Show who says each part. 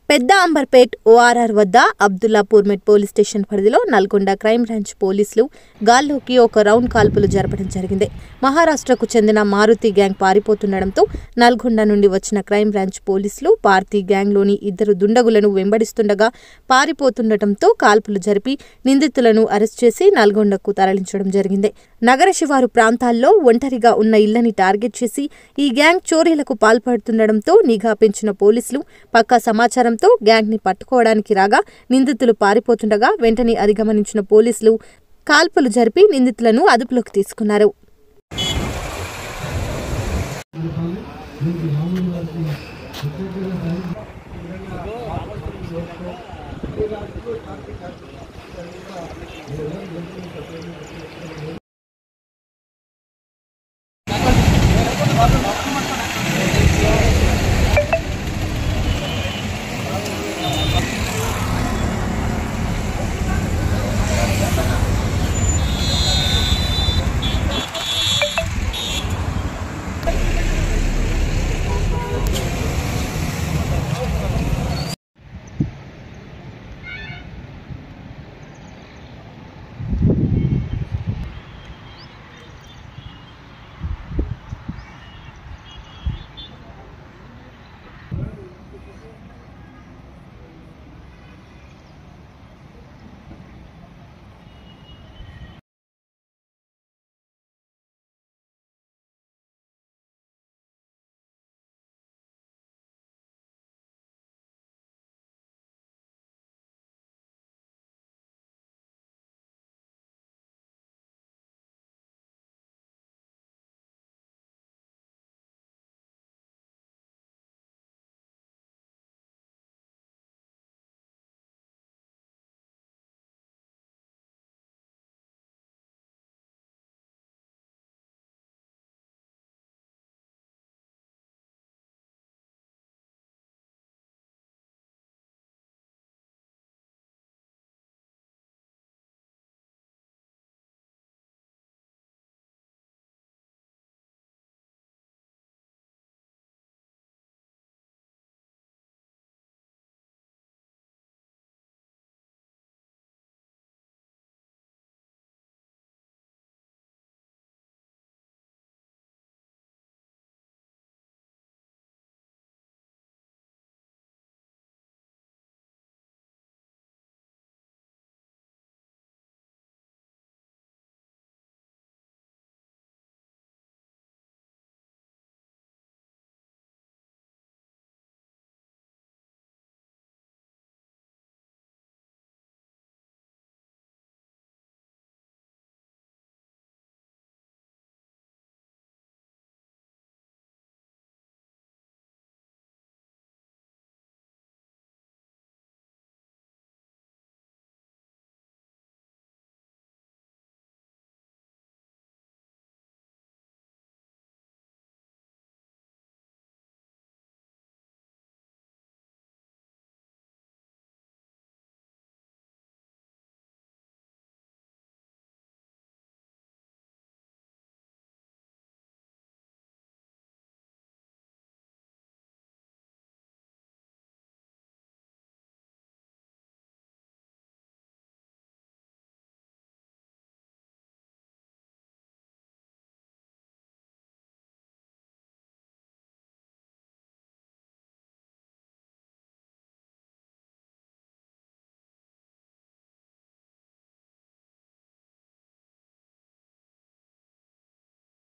Speaker 1: పెద్ద అంబర్పేట్ ఓఆర్ఆర్ వద్ద అబ్దుల్లాపూర్ మెట్ police station పరిధిలో నల్గొండ క్రైమ్ బ్రాంచ్ పోలీసులు గాల్లోకి ఒక రౌండ్ కాల్పులు జరపడం జరిగింది మహారాష్ట్రకు చెందిన మారుతి గ్యాంగ్ పారిపోతుండటంతో నల్గొండ నుండి వచ్చిన క్రైమ్ బ్రాంచ్ పోలీసులు పార్టీ గ్యాంగ్లోని ఇద్దరు దుండగులను వెంబడిస్తుండగా పారిపోతుండటంతో కాల్పులు జరిపి నిందితులను అరెస్ట్ చేసి నల్గొండకు తరలించడం జరిగింది నగర శివారు ప్రాంతాల్లో ఒంటరిగా ఉన్న ఇళ్లని టార్గెట్ చేసి ఈ గ్యాంగ్ చోరీలకు పాల్పడుతుండటంతో నిఘా పెంచిన పోలీసులు పక్కా సమాచారంతో గ్యాంగ్ ని పట్టుకోవడానికి రాగా నిందితులు పారిపోతుండగా వెంటనే అధిగమనించిన పోలీసులు కాల్పులు జరిపి నిందితులను అదుపులోకి తీసుకున్నారు